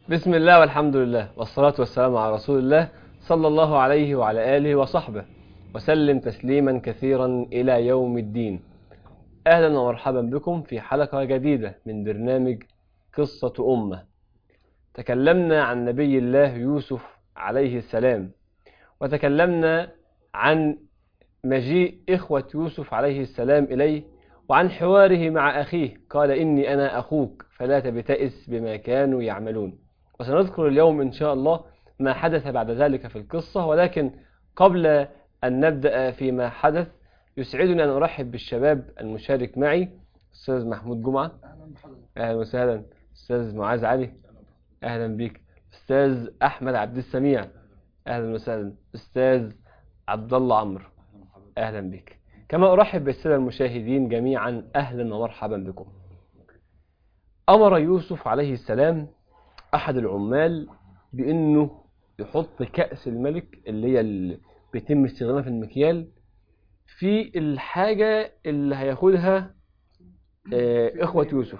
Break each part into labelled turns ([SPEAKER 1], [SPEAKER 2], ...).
[SPEAKER 1] بسم الله والحمد لله والصلاة والسلام على رسول الله صلى الله عليه وعلى آله وصحبه وسلم تسليما كثيرا إلى يوم الدين أهلا ومرحبا بكم في حلقة جديدة من برنامج قصة أمة تكلمنا عن نبي الله يوسف عليه السلام وتكلمنا عن مجيء إخوة يوسف عليه السلام إليه وعن حواره مع أخيه قال إني أنا أخوك فلا تبتئس بما كانوا يعملون وسنذكر اليوم إن شاء الله ما حدث بعد ذلك في القصة ولكن قبل أن نبدأ فيما حدث يسعدني أن أرحب بالشباب المشارك معي أستاذ محمود جمعة أهلا وسهلا أستاذ معاذ علي أهلا بك أستاذ أحمد عبد السميع أهلا وسهلا أستاذ عبد الله عمرو أهلا بك كما أرحب بالسادة المشاهدين جميعا أهلا ومرحبا بكم أمر يوسف عليه السلام أحد العمال بأنه يحط كأس الملك اللي هي اللي بيتم استخدامها في المكيال في الحاجة اللي هياخدها آه، إخوة يوسف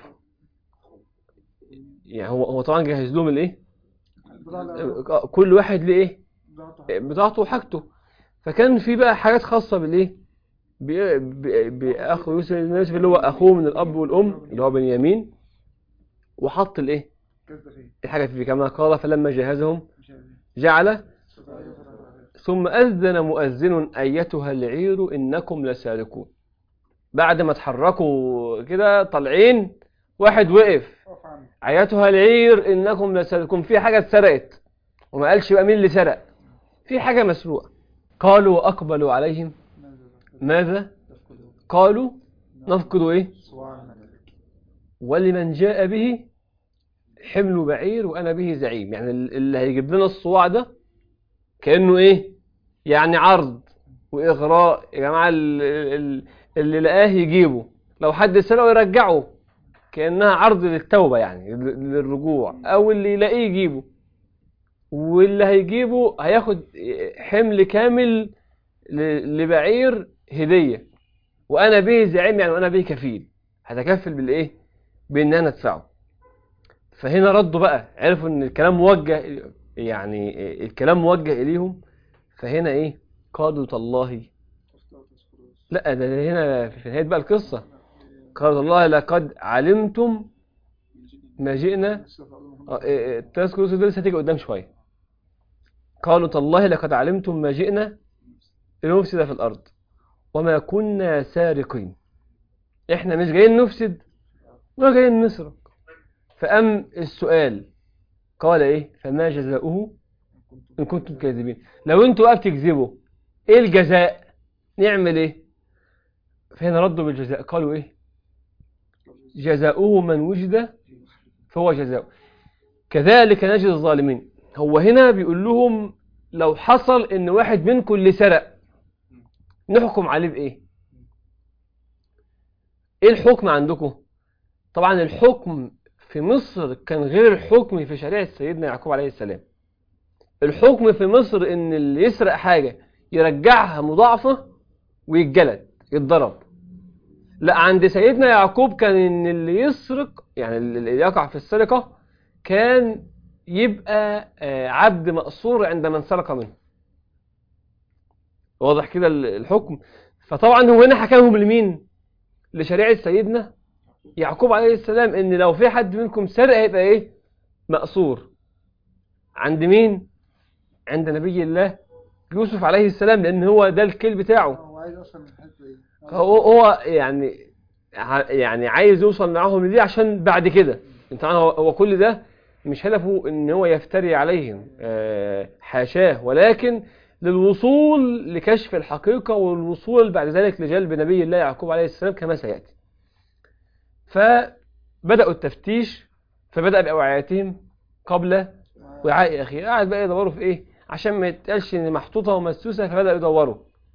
[SPEAKER 1] يعني هو هو طبعا جهز لهم الايه آه، كل واحد ليه ايه بتاعته وحاجته فكان في بقى حاجات خاصة بالايه ب- ب- بأخو يوسف يوسف اللي هو أخوه من الأب والأم اللي هو بنيامين وحط الايه الحاجة فيه كما قال فلما جهزهم جعل ثم أذن مؤذن أيتها العير إنكم لسارقون بعد ما اتحركوا كده طالعين واحد وقف أيتها العير إنكم لسارقون في حاجة اتسرقت وما قالش بقى مين اللي سرق في حاجة مسروقة قالوا وأقبلوا عليهم ماذا قالوا نفقد إيه ولمن جاء به حمل بعير وأنا به زعيم يعني اللي هيجيب لنا الصواع ده كأنه إيه يعني عرض وإغراء يا جماعة ال- ال- اللي لقاه يجيبه لو حد سرقه يرجعه كأنها عرض للتوبة يعني لل- للرجوع أو اللي يلاقيه يجيبه واللي هيجيبه هياخد حمل كامل ل- لبعير هدية وأنا به زعيم يعني وأنا به كفيل هتكفل بالإيه؟ بإن أنا أدفعه فهنا ردوا بقى عرفوا إن الكلام موجه يعني الكلام موجه إليهم فهنا إيه؟ قالوا تالله لا ده هنا في نهاية بقى القصة قالوا تالله لقد علمتم ما جئنا آه، إيه، إيه، تذكر يوسف ده لسه هتيجي قدام شوية قالوا تالله لقد علمتم ما جئنا لنفسد في الأرض وما كنا سارقين احنا مش جايين نفسد ولا جايين نسرق فأم السؤال قال ايه فما جزاؤه إن كنتم كاذبين لو انتوا بقى بتكذبوا ايه الجزاء نعمل ايه فهنا ردوا بالجزاء قالوا ايه جزاؤه من وجد فهو جزاؤه كذلك نجزي الظالمين هو هنا بيقول لهم لو حصل ان واحد منكم اللي سرق نحكم عليه بايه ايه الحكم عندكم طبعا الحكم في مصر كان غير الحكم في شريعة سيدنا يعقوب عليه السلام الحكم في مصر ان اللي يسرق حاجة يرجعها مضاعفة ويتجلد يتضرب لا عند سيدنا يعقوب كان ان اللي يسرق يعني اللي يقع في السرقة كان يبقى آه، عبد مأسور عند من سرق منه واضح كده ال- الحكم فطبعا هو هنا حكمهم لمين لشريعة سيدنا يعقوب عليه السلام ان لو في حد منكم سرق هيبقى ايه مأسور عند مين عند نبي الله يوسف عليه السلام لان هو ده الكيل بتاعه
[SPEAKER 2] هو عايز اصلا من الحته دي
[SPEAKER 1] هو هو يعني ع- يعني عايز يوصل معاهم لدي عشان بعد كده انت طبعا هو هو كل ده مش هدفه ان هو يفتري عليهم آه، حاشاه ولكن للوصول لكشف الحقيقة والوصول بعد ذلك لجلب نبي الله يعقوب عليه السلام كما سيأتي فبدأوا التفتيش فبدأ بأوعيتهم قبل وعاء أخيه قاعد بقى يدوروا في إيه عشان ما يتقالش إن محطوطة ومسوسة فبدأوا يدوروا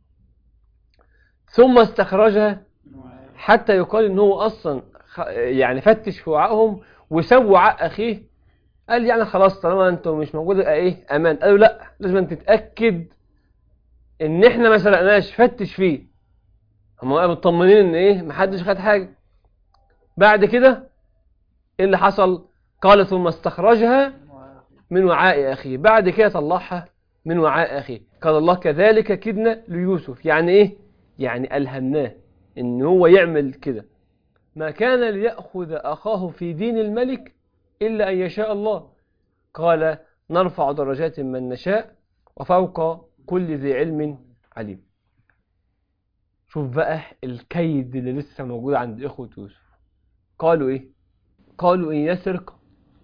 [SPEAKER 1] ثم استخرجها حتى يقال ان هو اصلا خ- يعني فتش في وعائهم وساب وعاء اخيه قال يعني خلاص طالما انتوا مش موجود يبقى ايه امان قالوا لا لازم أن تتاكد ان احنا ما سرقناش فتش فيه هم بقى مطمنين ان ايه محدش خد حاجه بعد كده ايه اللي حصل قال ثم استخرجها من وعاء أخيه بعد كده طلعها من وعاء أخيه قال الله كذلك كدنا ليوسف يعني إيه يعني ألهمناه إن هو يعمل كده ما كان ليأخذ أخاه في دين الملك إلا أن يشاء الله قال نرفع درجات من نشاء وفوق كل ذي علم عليم شوف بقى الكيد اللي لسه موجود عند إخوة يوسف قالوا إيه قالوا إن يسرق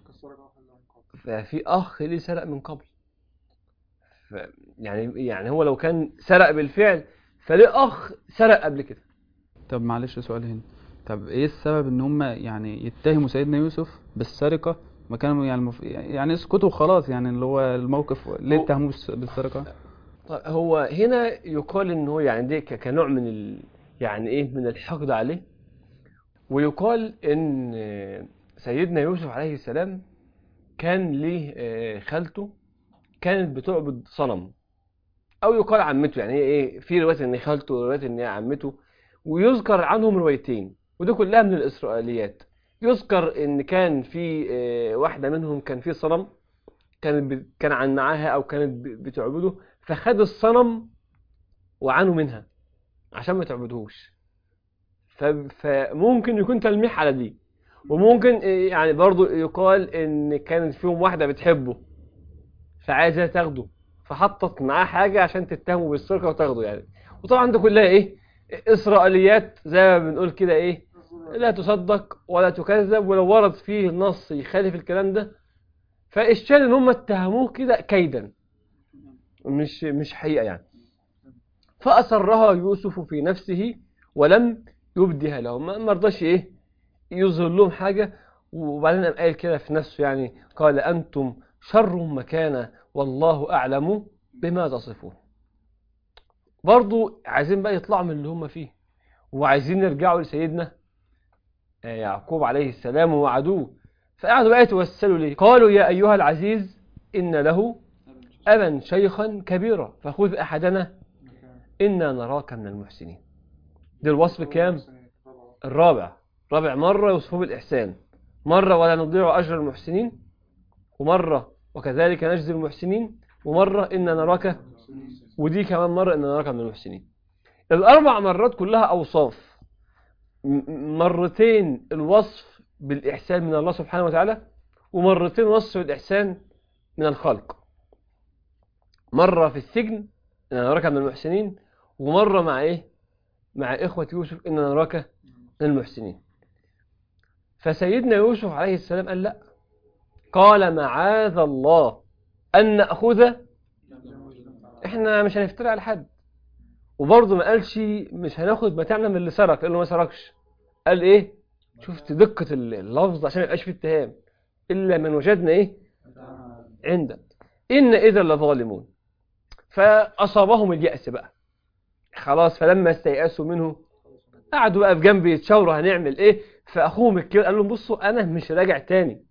[SPEAKER 1] ففي أخ ليه سرق من قبل ف يعني يعني هو لو كان سرق بالفعل فليه أخ سرق قبل كده
[SPEAKER 2] طب معلش سؤال هنا طب ايه السبب ان هم يعني يتهموا سيدنا يوسف بالسرقة ما كانوا يعني المف... يعني اسكتوا خلاص يعني اللي هو الموقف ليه
[SPEAKER 1] هو-
[SPEAKER 2] اتهموه بالس- بالسرقة
[SPEAKER 1] طيب هو هنا يقال ان هو يعني دي ك- كنوع من ال... يعني ايه من الحقد عليه ويقال ان سيدنا يوسف عليه السلام كان ليه آه، خالته كانت بتعبد صنم او يقال عمته يعني هي ايه في روايه ان خالته وروايه ان هي عمته ويذكر عنهم روايتين ودي كلها من الاسرائيليات يذكر ان كان في آه، واحده منهم كان في صنم كانت بت- كان عن معاها او كانت ب- بتعبده فخد الصنم وعانوا منها عشان ما تعبدهوش ف- فممكن يكون تلميح على دي وممكن إيه يعني برضو يقال ان كانت فيهم واحدة بتحبه فعايزة تاخده فحطت معاه حاجة عشان تتهمه بالسرقة وتاخده يعني وطبعا ده كلها ايه اسرائيليات زي ما بنقول كده ايه لا تصدق ولا تكذب ولو ورد فيه نص يخالف الكلام ده فالشاهد ان هم اتهموه كده كيدا مش مش حقيقة يعني فأسرها يوسف في نفسه ولم يبدها لهم ما ما رضاش ايه يظهر لهم حاجة وبعدين قام قال كده في نفسه يعني قال أنتم شر مكانة والله أعلم بما تصفون برضو عايزين بقى يطلعوا من اللي هم فيه وعايزين يرجعوا لسيدنا آه، يعقوب عليه السلام ووعدوه فقعدوا بقى يتوسلوا ليه قالوا يا أيها العزيز إن له أبا شيخا كبيرا فخذ أحدنا إنا نراك من المحسنين ده الوصف كام الرابع رابع مرة يوصفه بالإحسان مرة ولا نضيع أجر المحسنين ومرة وكذلك نجزي المحسنين ومرة إنا نراك ودي كمان مرة إنا نراك من المحسنين الأربع مرات كلها أوصاف م- مرتين الوصف بالإحسان من الله سبحانه وتعالى ومرتين وصف الإحسان من الخلق مرة في السجن إن نراك من المحسنين ومرة مع إيه مع إخوة يوسف إن نراك من المحسنين فسيدنا يوسف عليه السلام قال لا قال معاذ الله أن نأخذ إحنا مش هنفتري على حد وبرضه ما قالش مش هناخد متاعنا من اللي سرق لأنه ما سرقش قال إيه شفت دقة اللفظ عشان ما يبقاش فيه اتهام إلا من وجدنا إيه عندك إن إذا لظالمون فأصابهم اليأس بقى خلاص فلما استيأسوا منه قعدوا بقى في جنبي يتشاوروا هنعمل ايه فاخوهم الكبير قال لهم بصوا انا مش راجع تاني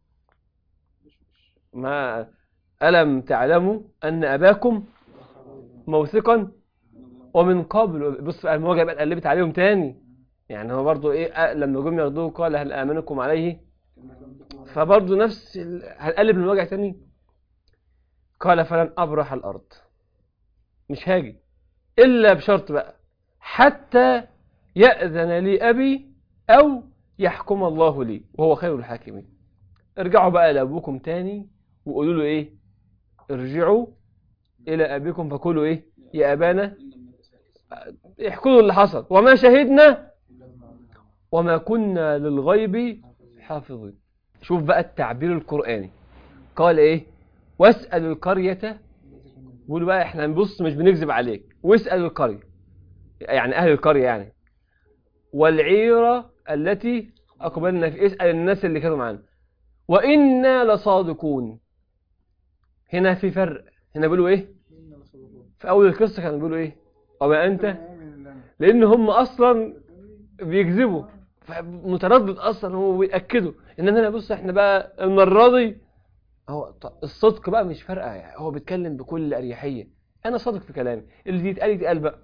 [SPEAKER 1] ما الم تعلموا ان اباكم موثقا ومن قبل بص بقى المواجهه بقى اتقلبت عليهم تاني يعني هو برضو ايه أ- لما جم ياخدوه قال هل امنكم عليه فبرضو نفس ال... هنقلب المواجهه تاني قال فلن ابرح الارض مش هاجي الا بشرط بقى حتى يأذن لي أبي أو يحكم الله لي وهو خير الحاكمين ارجعوا بقى لأبوكم تاني وقولوا له إيه ارجعوا إلى أبيكم فقولوا إيه يا أبانا احكوا له اللي حصل وما شهدنا وما كنا للغيب حافظين شوف بقى التعبير القرآني قال إيه واسأل القرية قولوا بقى احنا نبص مش بنكذب عليك واسأل القرية يعني أهل القرية يعني والعيرة التي أقبلنا في اسأل الناس اللي كانوا معانا وإنا لصادقون هنا في فرق هنا بيقولوا إيه في أول القصة كانوا بيقولوا إيه وما أنت لأن هم أصلا بيكذبوا متردد أصلا هو بيأكدوا إن أنا بص إحنا بقى المرة دي هو ط- الصدق بقى مش فارقة يعني هو بيتكلم بكل أريحية أنا صادق في كلامي اللي يتقال يتقال بقى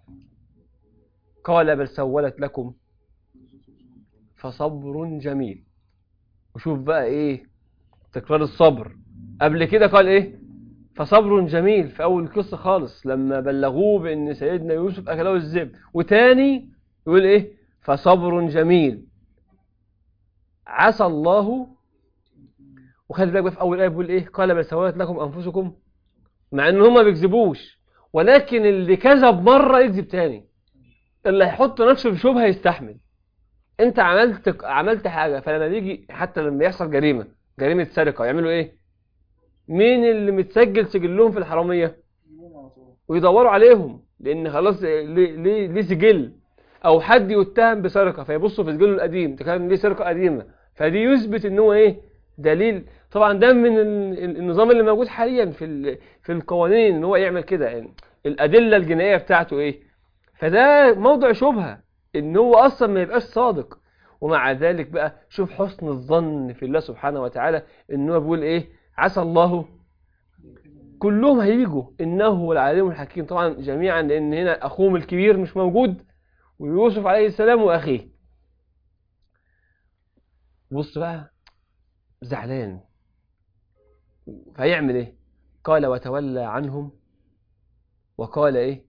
[SPEAKER 1] قال بل سولت لكم فصبر جميل وشوف بقى ايه تكرار الصبر قبل كده قال ايه فصبر جميل في اول القصه خالص لما بلغوه بان سيدنا يوسف اكله الذئب وتاني يقول ايه فصبر جميل عسى الله وخلي بالك بقى في اول ايه بيقول ايه قال بل سولت لكم انفسكم مع ان هم ما بيكذبوش ولكن اللي كذب مره يكذب تاني اللي هيحط نفسه في شبهه يستحمل انت عملت عملت حاجه فلما بيجي حتى لما يحصل جريمه جريمه سرقه يعملوا ايه مين اللي متسجل سجلهم في الحراميه ويدوروا عليهم لان خلاص ليه ليه ليه سجل او حد يتهم بسرقه فيبصوا في سجله القديم ده كان ليه سرقه قديمه فدي يثبت ان هو ايه دليل طبعا ده من ال- ال- النظام اللي موجود حاليا في ال- في القوانين ان هو يعمل كده يعني الادله الجنائيه بتاعته ايه فده موضع شبهه ان هو اصلا ما يبقاش صادق ومع ذلك بقى شوف حسن الظن في الله سبحانه وتعالى ان هو بيقول ايه عسى الله كلهم هيجوا انه هو العليم الحكيم طبعا جميعا لان هنا اخوهم الكبير مش موجود ويوسف عليه السلام واخيه بص بقى زعلان فيعمل ايه قال وتولى عنهم وقال ايه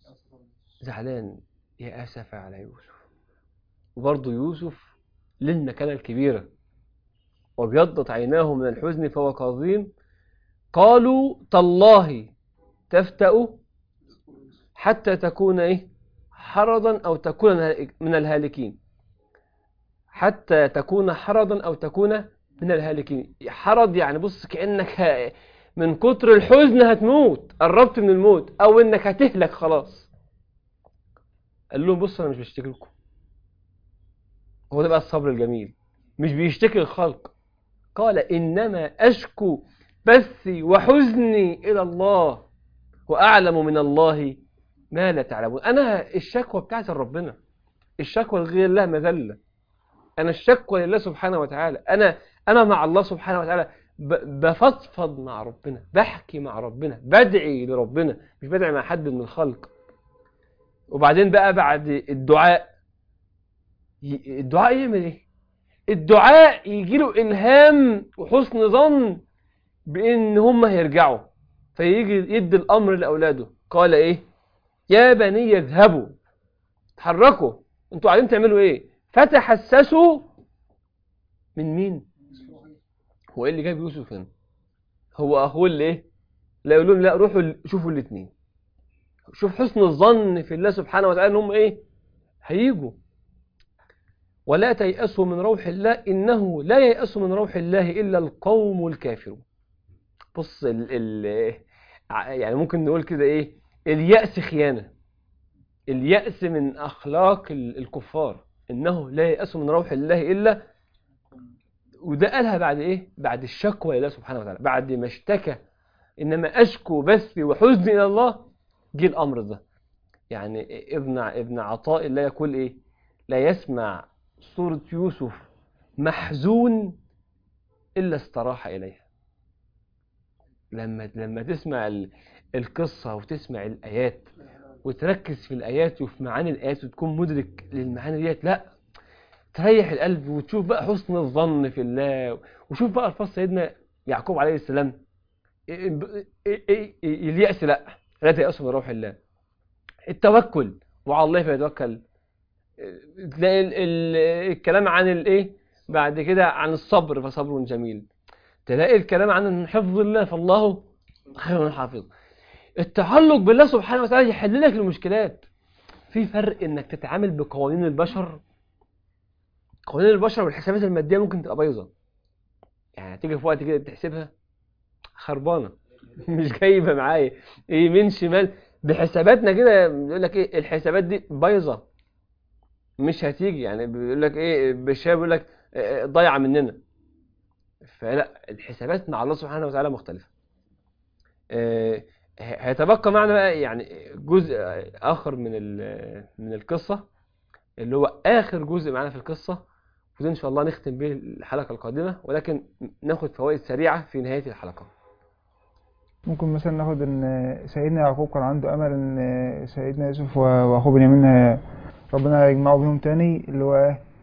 [SPEAKER 1] زعلان يا اسف على يوسف وبرضه يوسف للمكانة الكبيرة وابيضت عيناه من الحزن فهو كظيم قالوا تالله تفتأ حتى تكون ايه حرضا او تكون من الهالكين حتى تكون حرضا او تكون من الهالكين حرض يعني بص كأنك ه- من كتر الحزن هتموت قربت من الموت او انك هتهلك خلاص قال لهم بص انا مش بشتكي لكم هو ده بقى الصبر الجميل مش بيشتكي الخلق قال انما اشكو بثي وحزني الى الله واعلم من الله ما لا تعلمون انا الشكوى بتاعتي لربنا الشكوى لغير الله مذله انا الشكوى لله سبحانه وتعالى انا انا مع الله سبحانه وتعالى ب- بفضفض مع ربنا بحكي مع ربنا بدعي لربنا مش بدعي مع حد من الخلق وبعدين بقى بعد الدعاء ي- الدعاء يعمل ايه الدعاء يجي له الهام وحسن ظن بان هم هيرجعوا فيجي يدي الامر لاولاده قال ايه يا بني اذهبوا اتحركوا انتوا قاعدين تعملوا ايه فتحسسوا من مين هو ايه اللي جاب يوسف هنا هو اخوه اللي ايه لا يقول لهم لا روحوا ال- شوفوا الاثنين شوف حسن الظن في الله سبحانه وتعالى ان هم ايه هيجوا ولا تيأسوا من روح الله إنه لا ييأس من روح الله إلا القوم الكافرون بص ال ال ع- يعني ممكن نقول كده إيه اليأس خيانة اليأس من أخلاق ال- الكفار إنه لا ييأس من روح الله إلا وده قالها بعد إيه بعد الشكوى لله سبحانه وتعالى بعد ما اشتكى إنما أشكو بثي وحزني إلى الله جه الأمر ده يعني ابن ابن عطاء الله يقول إيه لا يسمع صورة يوسف محزون إلا استراح إليها لما لما تسمع ال- القصة وتسمع الآيات وتركز في الآيات وفي معاني الآيات وتكون مدرك للمعاني ديت لا تريح القلب وتشوف بقى حسن الظن في الله وشوف بقى الفاظ سيدنا يعقوب عليه السلام إيه- إيه- إيه- اليأس لا لا تيأسوا من روح الله التوكل وعلى الله فيتوكل تلاقي ال- ال- الكلام عن الايه بعد كده عن الصبر فصبر جميل تلاقي الكلام عن حفظ الله فالله خير حافظ التعلق بالله سبحانه وتعالى يحل لك المشكلات في فرق انك تتعامل بقوانين البشر قوانين البشر والحسابات الماديه ممكن تبقى بايظه يعني تيجي في وقت كده تحسبها خربانه مش جايبه معايا يمين شمال بحساباتنا كده يقول لك ايه الحسابات دي بايظه مش هتيجي يعني بيقول لك ايه بالشاب بيقول لك آه، ضايعه مننا فلا الحسابات مع الله سبحانه وتعالى مختلفه آه، هيتبقى معنا بقى يعني جزء اخر من ال- من القصه اللي هو اخر جزء معانا في القصه وده ان شاء الله نختم به الحلقه القادمه ولكن ناخد فوائد سريعه في نهايه الحلقه
[SPEAKER 3] ممكن مثلا ناخد ان سيدنا يعقوب كان عنده امل ان سيدنا يوسف و- واخوه بنيامين ربنا يجمعه بيهم تاني اللي هو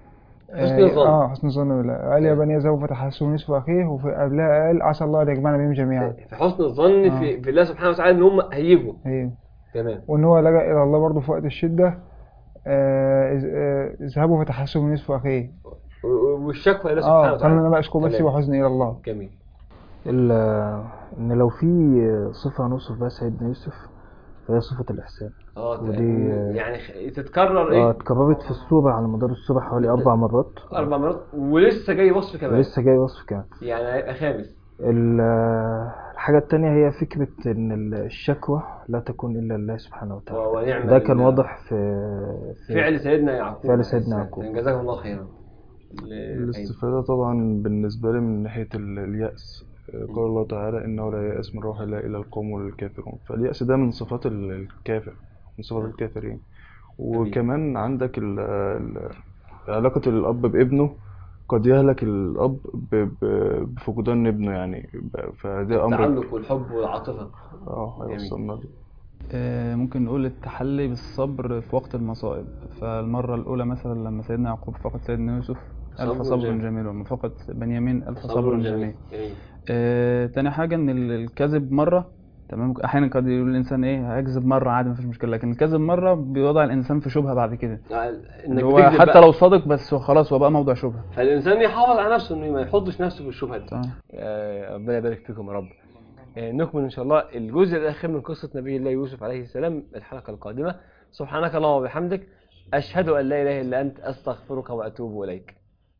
[SPEAKER 1] حسن الظن.
[SPEAKER 3] اه حسن الظن بالله قال يا بني يذهبوا فتحسسوا نصف اخيه وفي قبلها قال عسى الله ان يجمعنا بهم جميعا
[SPEAKER 1] في حسن الظن
[SPEAKER 3] آه.
[SPEAKER 1] في, في الله سبحانه وتعالى ان هم هيجوا
[SPEAKER 3] ايوه
[SPEAKER 1] تمام
[SPEAKER 3] وان هو لجأ الى الله برضه في وقت الشده آه، إذ- آه، اذهبوا فتحسسوا من نصف اخيه
[SPEAKER 1] و- و- والشكوى الى سبحانه
[SPEAKER 3] اه قال
[SPEAKER 1] وتعالى
[SPEAKER 3] انا لا اشكو بثي
[SPEAKER 1] تمام.
[SPEAKER 3] وحزني الى الله
[SPEAKER 1] جميل
[SPEAKER 4] ال- ان لو في صفة نوصف بها سيدنا يوسف فهي صفة الإحسان
[SPEAKER 1] اه
[SPEAKER 4] ودي-
[SPEAKER 1] يعني خ- تتكرر
[SPEAKER 4] اه
[SPEAKER 1] ايه
[SPEAKER 4] اتكررت في السورة على مدار السورة حوالي أربع مرات
[SPEAKER 1] اربع مرات ولسه جاي وصف كمان
[SPEAKER 4] ولسه جاي وصف كمان
[SPEAKER 1] يعني هيبقى خامس
[SPEAKER 4] ال- الحاجة التانية هي فكرة إن ال- الشكوى لا تكون إلا لله سبحانه وتعالى
[SPEAKER 1] و- ونعم
[SPEAKER 4] ده كان
[SPEAKER 1] بالله.
[SPEAKER 4] واضح في, في
[SPEAKER 1] فعل سيدنا يعقوب
[SPEAKER 4] فعل
[SPEAKER 1] عليه
[SPEAKER 4] سيدنا
[SPEAKER 1] السلام.
[SPEAKER 4] يعقوب.
[SPEAKER 1] جزاكم الله خيرا ال-
[SPEAKER 5] الاستفادة طبعا بالنسبة لي من ناحية ال- اليأس قال الله تعالى إنه لا يأس من روح الله إلا القوم الكافرون فاليأس ده من صفات ال- الكافر من صفات الكافرين وكمان عندك ال- ال- علاقة الأب بابنه قد يهلك الأب ب- ب- بفقدان ابنه يعني ب- فده أمر
[SPEAKER 1] التعلق والحب والعاطفه
[SPEAKER 5] اه
[SPEAKER 1] جميل.
[SPEAKER 5] هيوصلنا له.
[SPEAKER 2] آه، ممكن نقول التحلي بالصبر في وقت المصائب فالمرة الأولى مثلا لما سيدنا يعقوب فقد سيدنا يوسف ألف
[SPEAKER 1] صبر
[SPEAKER 2] صبر
[SPEAKER 1] جميل.
[SPEAKER 2] جميل ولما فقد بنيامين ألف صبر جميل
[SPEAKER 1] جميل
[SPEAKER 2] آه، تاني حاجة إن ال- الكذب مرة تمام أحيانا قد يقول الإنسان إيه هيكذب مرة عادي مفيش مشكلة لكن الكذب مرة بيوضع الإنسان في شبهة بعد كده
[SPEAKER 1] انك
[SPEAKER 2] اللي هو
[SPEAKER 1] تكذب
[SPEAKER 2] حتى
[SPEAKER 1] بقى.
[SPEAKER 2] لو صادق بس هو خلاص هو بقى موضع شبهة
[SPEAKER 1] فالانسان يحافظ على نفسه انه ما يحطش نفسه في الشبهه دي
[SPEAKER 2] تمام
[SPEAKER 1] آه، ربنا يبارك فيكم يا رب آه، نكمل ان شاء الله الجزء الاخير من قصه نبي الله يوسف عليه السلام الحلقه القادمه سبحانك اللهم وبحمدك اشهد ان لا اله الا انت استغفرك واتوب اليك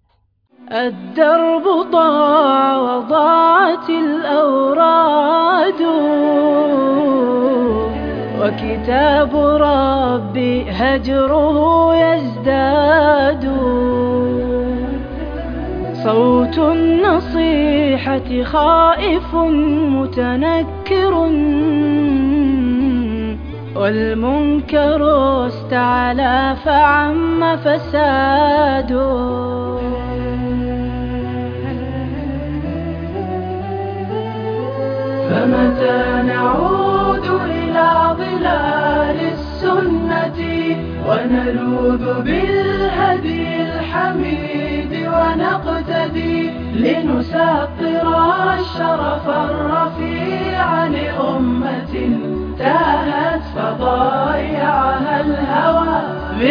[SPEAKER 6] الدرب ضاع وضاعت الأوراد وكتاب ربي هجره يزداد صوت النصيحة خائف متنكر والمنكر استعلى فعم فساد فمتى نعود إلى ظلال السنة ونلوذ بالهدي الحميد ونقتدي لنسطر الشرف الرفيع لأمة تاهت فضايعها الهوى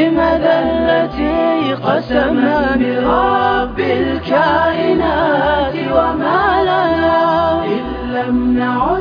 [SPEAKER 6] بمذلة قسما برب الكائنات وما لنا إن لم نعد